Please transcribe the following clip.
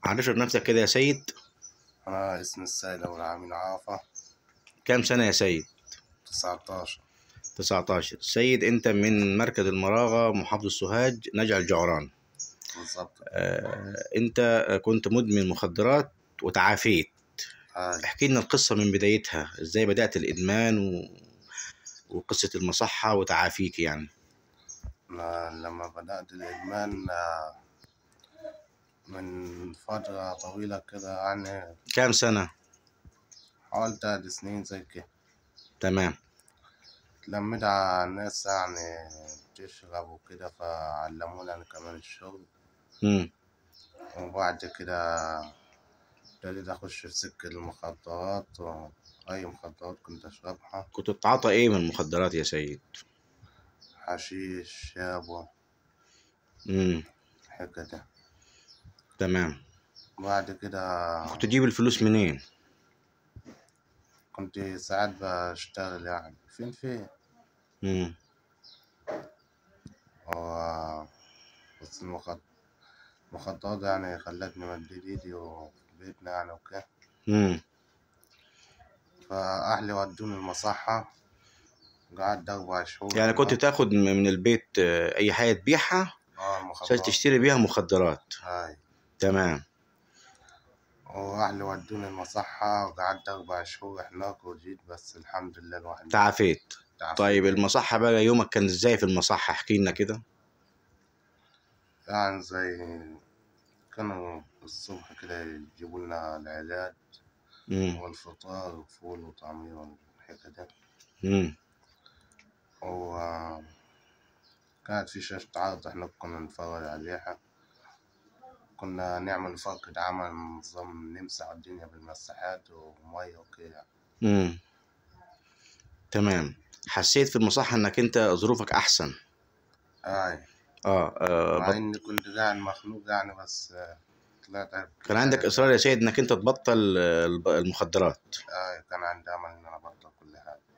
عرفنا بنفسك كده يا سيد أنا اسمي السيد أبو العامين عافا كام سنة يا سيد 19 19 سيد انت من مركز المراغة محافظة سوهاج نجع الجعران بالظبط آه، انت كنت مدمن مخدرات وتعافيت هاي احكي لنا القصة من بدايتها ازاي بدأت الادمان و... وقصة المصحة وتعافيك يعني أنا لما بدأت الإدمان آه، من فترة طويلة كده يعني كام سنة حوالي تلات سنين زي كده تمام اتلميت على ناس يعني بتشرب وكده فعلموني أنا كمان الشرب مم. وبعد كده ابتديت أخش في سكة المخدرات وأي مخدرات كنت أشربها كنت بتتعاطى ايه من المخدرات يا سيد حشيش شابو مم. الحاجة ده تمام بعد كده كنت تجيب الفلوس منين كنت ساعات بشتغل يعني فين فين مم. و بس المخد- المخدرات يعني خلتني مدد ايدي وفي بيتنا يعني وكده مم. فأهلي ودوني المصحة قعدت أربع شهور يعني كنت هناك. تاخد م- من البيت آه، اي حاجة تبيعها اه عشان المخدرات تشتري بيها مخدرات هاي تمام وأهلي ودوني المصحة وقعدت أربع شهور هناك وجيت بس الحمد لله الواحد تعافيت تعافيت. طيب المصحة بقى يومك كان ازاي في المصحة احكي لنا كده يعني زي كانوا الصبح كده يجيبوا لنا العلاج مم. والفطار وفول وطعمية والحكاية ده مم. و كانت في شاشة عرض احنا كنا نتفرج عليها كنا نعمل فرقة عمل نظام نمسح الدنيا بالمساحات ومية وكده مم. تمام حسيت في المصحة انك انت ظروفك احسن هاي اه, آه مع بط... اني كنت قاعد مخنوق يعني بس آه، طلعت كان عندك اصرار يا سيد انك انت تبطل آه، الب- المخدرات هاي كان عندي امل ان انا ابطل كل حاجة